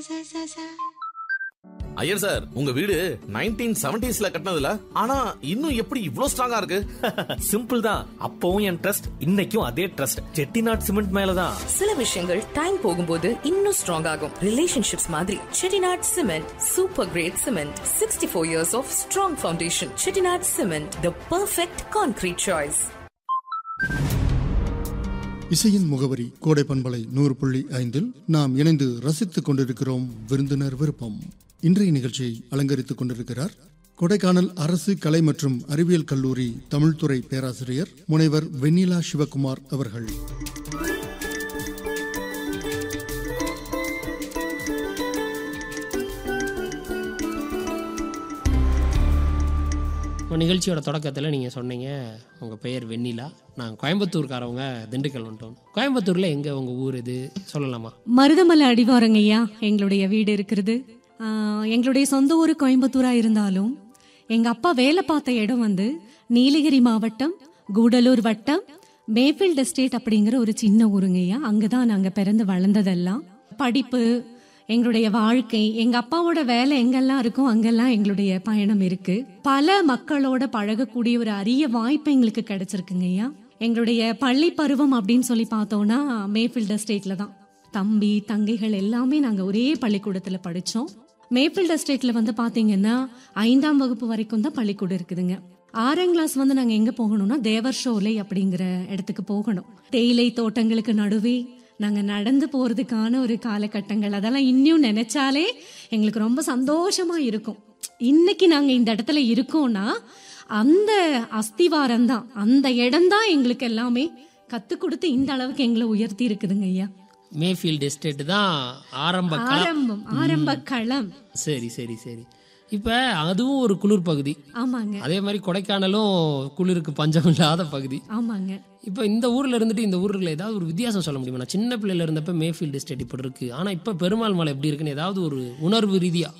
sa sa sa. Iyer sir உங்க வீடு nineteen செவன்டிஸ்ல கட்டினதுல ஆனா இன்னும் எப்படி இவ்ளோ ஸ்ட்ராங்கா இருக்கு சிம்பிள் தான் அப்பவும் என் ட்ரஸ்ட் இன்னைக்கும் அதே ட்ரஸ்ட் செட்டிநாட் சிமெண்ட் மேலதான் சில விஷயங்கள் டைம் போகும்போது இன்னும் ஸ்ட்ராங் ஆகும் ரிலேஷன்ஷிப்ஸ் மாதிரி Chettinad cement super grade cement sixty four years of strong foundation Chettinad cement the perfect concrete choice இசையின் முகவரி கோடை பண்பலை நூறு புள்ளி ஐந்தில் நாம் இணைந்து ரசித்துக் கொண்டிருக்கிறோம் விருந்தினர் விருப்பம் இன்றைய நிகழ்ச்சியை அலங்கரித்துக் கொண்டிருக்கிறார் கொடைக்கானல் அரசு கலை மற்றும் அறிவியல் கல்லூரி தமிழ்துறை பேராசிரியர் முனைவர் வெண்ணிலா சிவகுமார் அவர்கள் இப்போ நிகழ்ச்சியோட தொடக்கத்தில் நீங்கள் சொன்னீங்க உங்கள் பெயர் வெண்ணிலா நான் கோயம்புத்தூர்காரவங்க திண்டுக்கல் வந்துட்டோம் கோயம்புத்தூரில் எங்கே உங்கள் ஊர் இது சொல்லலாமா மருதமலை அடிவாரங்க ஐயா எங்களுடைய வீடு இருக்கிறது ஆஹ், எங்களுடைய சொந்த ஊர் கோயம்புத்தூரா இருந்தாலும் எங்க அப்பா வேலை பார்த்த இடம் வந்து நீலகிரி மாவட்டம் கூடலூர் வட்டம் மேஃபீல்ட் எஸ்டேட் அப்படிங்கிற ஒரு சின்ன ஊருங்க ஐயா அங்கதான் நாங்க பிறந்து வளர்ந்ததெல்லாம் படிப்பு எங்களுடைய வாழ்க்கை எங்க அப்பாவோட வேலை எங்கெல்லாம் இருக்கோ அங்கெல்லாம் எங்களுடைய பயணம் இருக்கு பல மக்களோட பழகக்கூடிய ஒரு அரிய வாய்ப்பு எங்களுக்கு கிடைச்சிருக்குங்க ஐயா எங்களுடைய பள்ளி பருவம் அப்படின்னு சொல்லி பார்த்தோம்னா மேஃபீல்ட் எஸ்டேட்ல தான் தம்பி தங்கைகள் எல்லாமே நாங்க ஒரே பள்ளிக்கூடத்துல படிச்சோம் மேஃபீல்ட் எஸ்டேட்ல வந்து பாத்தீங்கன்னா ஐந்தாம் வகுப்பு வரைக்கும் தான் பள்ளிக்கூடம் இருக்குதுங்க ஆறாம் கிளாஸ் வந்து நாங்க எங்க போகணும்னா தேவர் ஷோலை அப்படிங்கிற இடத்துக்கு போகணும் தேயிலை தோட்டங்களுக்கு நடுவே நாங்க நடந்து போறதுக்கான ஒரு காலகட்டங்கள் அதெல்லாம் இன்னும் நினைச்சாலே எங்களுக்கு ரொம்ப சந்தோஷமா இருக்கும் இன்னைக்கு நாங்க இந்த இடத்துல இருக்கோம்னா அந்த அஸ்திவாரம் தான் அந்த இடம் தான் எங்களுக்கு எல்லாமே கத்து கொடுத்து இந்த அளவுக்கு எங்களை உயர்த்தி இருக்குதுங்க ஐயா மேஃபீல்டு எஸ்டேட்டு தான் ஆரம்ப களம் ஆரம்பம் ஆரம்ப களம் சரி சரி சரி இப்போ அதுவும் ஒரு குளிர் பகுதி ஆமாங்க அதே மாதிரி கொடைக்கானலும் குளிருக்கு பஞ்சம் இல்லாத பகுதி ஆமாங்க இப்போ இந்த ஊரில் இருந்துட்டு இந்த ஊரில் ஏதாவது ஒரு வித்தியாசம் சொல்ல முடியுமா நான் சின்ன பிள்ளையில இருந்தப்ப மேஃபீல்டு எஸ்டேட் இப்படி இருக்கு ஆனால் இப்போ பெருமாள் மலை எப்படி இருக்குன்னு ஏதாவது ஒரு உணர்வு ரீதியாக